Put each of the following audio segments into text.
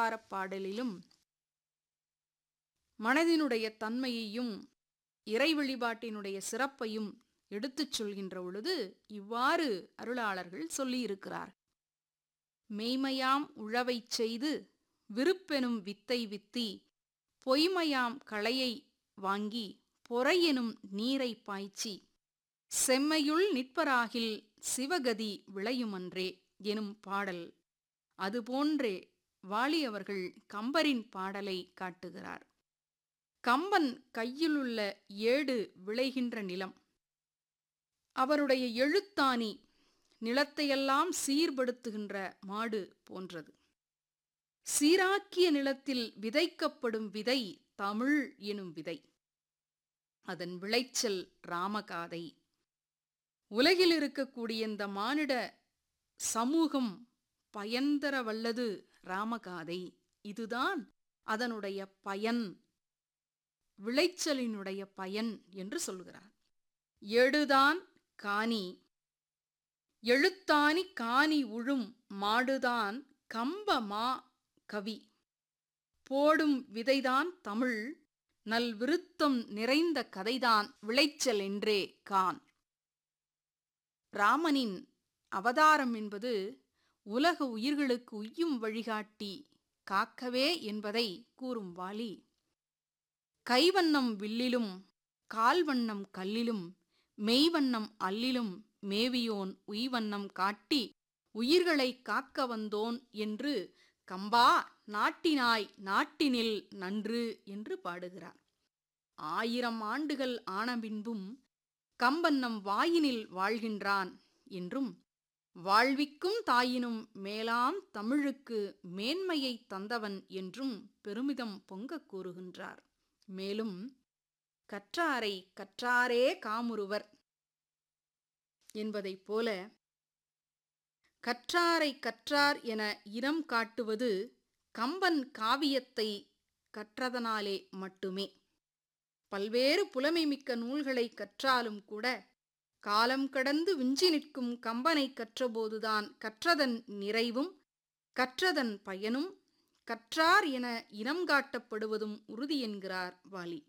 தேவாரப் பாடலிலும் மனதினுடைய தன்மையையும் இறை வழிபாட்டினுடைய சிறப்பையும் எடுத்துச் சொல்கின்ற பொழுது இவ்வாறு அருளாளர்கள் சொல்லியிருக்கிறார் மெய்மையாம் உழவைச் செய்து விருப்பெனும் வித்தை வித்தி பொய்மையாம் களையை வாங்கி பொறையெனும் நீரை பாய்ச்சி செம்மையுள் நிற்பராகில் சிவகதி விளையுமன்றே எனும் பாடல் அதுபோன்றே வாலி அவர்கள் கம்பரின் பாடலை காட்டுகிறார் கம்பன் கையிலுள்ள ஏடு விளைகின்ற நிலம் அவருடைய எழுத்தாணி நிலத்தையெல்லாம் சீர்படுத்துகின்ற மாடு போன்றது சீராக்கிய நிலத்தில் விதைக்கப்படும் விதை தமிழ் எனும் விதை அதன் விளைச்சல் ராமகாதை உலகில் இருக்கக்கூடிய இந்த மானிட சமூகம் பயன்தர வல்லது ராமகாதை இதுதான் அதனுடைய பயன் விளைச்சலினுடைய பயன் என்று சொல்கிறார் எடுதான் காணி எழுத்தாணி காணி உழும் மாடுதான் கம்ப மா கவி போடும் விதைதான் தமிழ் நல் விருத்தம் நிறைந்த கதைதான் விளைச்சல் என்றே கான் ராமனின் அவதாரம் என்பது உலக உயிர்களுக்கு உய்யும் வழிகாட்டி காக்கவே என்பதை கூறும் வாலி கைவண்ணம் வில்லிலும் கால்வண்ணம் கல்லிலும் மெய்வண்ணம் அல்லிலும் மேவியோன் உய்வண்ணம் காட்டி உயிர்களை காக்க வந்தோன் என்று கம்பா நாட்டினாய் நாட்டினில் நன்று என்று பாடுகிறார் ஆயிரம் ஆண்டுகள் ஆனபின்பும் கம்பன் நம் வாயினில் வாழ்கின்றான் என்றும் வாழ்விக்கும் தாயினும் மேலாம் தமிழுக்கு மேன்மையை தந்தவன் என்றும் பெருமிதம் பொங்கக் கூறுகின்றார் மேலும் கற்றாரை கற்றாரே காமுருவர் என்பதைப் போல கற்றாரை கற்றார் என இனம் காட்டுவது கம்பன் காவியத்தை கற்றதனாலே மட்டுமே பல்வேறு புலமைமிக்க நூல்களை கற்றாலும் கூட காலம் கடந்து விஞ்சி நிற்கும் கம்பனை கற்றபோதுதான் கற்றதன் நிறைவும் கற்றதன் பயனும் கற்றார் என இனம் காட்டப்படுவதும் உறுதி என்கிறார் வாலி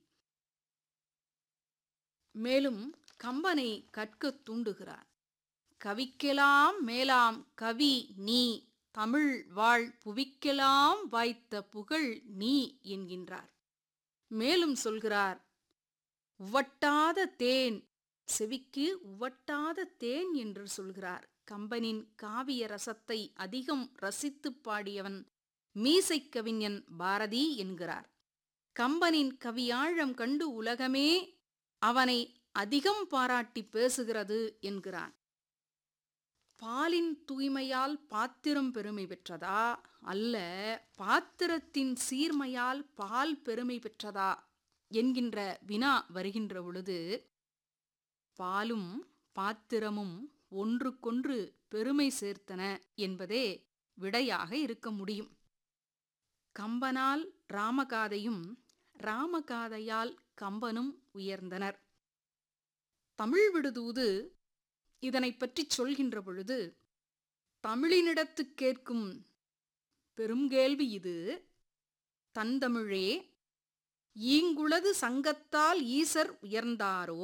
மேலும் கம்பனை கற்கத் தூண்டுகிறார் கவிக்கெலாம் மேலாம் கவி நீ தமிழ் வாழ் புவிக்கெலாம் வாய்த்த புகழ் நீ என்கின்றார் மேலும் சொல்கிறார் உவட்டாத தேன் செவிக்கு உவட்டாத தேன் என்று சொல்கிறார் கம்பனின் காவிய ரசத்தை அதிகம் ரசித்துப் பாடியவன் மீசைக் கவிஞன் பாரதி என்கிறார் கம்பனின் கவியாழம் கண்டு உலகமே அவனை அதிகம் பாராட்டி பேசுகிறது என்கிறான் பாலின் தூய்மையால் பாத்திரம் பெருமை பெற்றதா அல்ல பாத்திரத்தின் சீர்மையால் பால் பெருமை பெற்றதா என்கின்ற வினா வருகின்ற பொழுது பாலும் பாத்திரமும் ஒன்றுக்கொன்று பெருமை சேர்த்தன என்பதே விடையாக இருக்க முடியும் கம்பனால் ராமகாதையும் ராமகாதையால் கம்பனும் உயர்ந்தனர் தமிழ் விடுதூது இதனை பற்றி சொல்கின்ற பொழுது தமிழினிடத்து கேட்கும் பெருங்கேள்வி இது தந்தமிழே ஈங்குளது சங்கத்தால் ஈசர் உயர்ந்தாரோ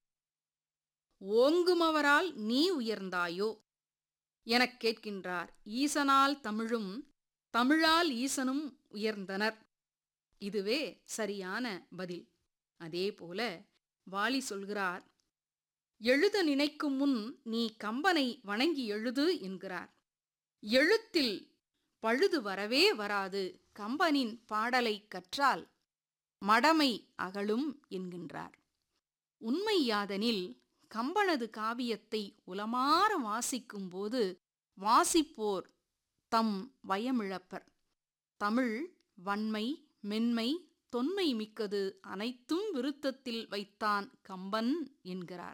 ஓங்குமவரால் நீ உயர்ந்தாயோ எனக் கேட்கின்றார் ஈசனால் தமிழும் தமிழால் ஈசனும் உயர்ந்தனர் இதுவே சரியான பதில் அதேபோல வாலி சொல்கிறார் எழுத நினைக்கும் முன் நீ கம்பனை வணங்கி எழுது என்கிறார் எழுத்தில் பழுது வரவே வராது கம்பனின் பாடலை கற்றால் மடமை அகலும் என்கின்றார் உண்மை யாதனில் கம்பனது காவியத்தை உலமாற வாசிக்கும்போது வாசிப்போர் தம் வயமிழப்பர் தமிழ் வன்மை மென்மை தொன்மை மிக்கது அனைத்தும் விருத்தத்தில் வைத்தான் கம்பன் என்கிறார்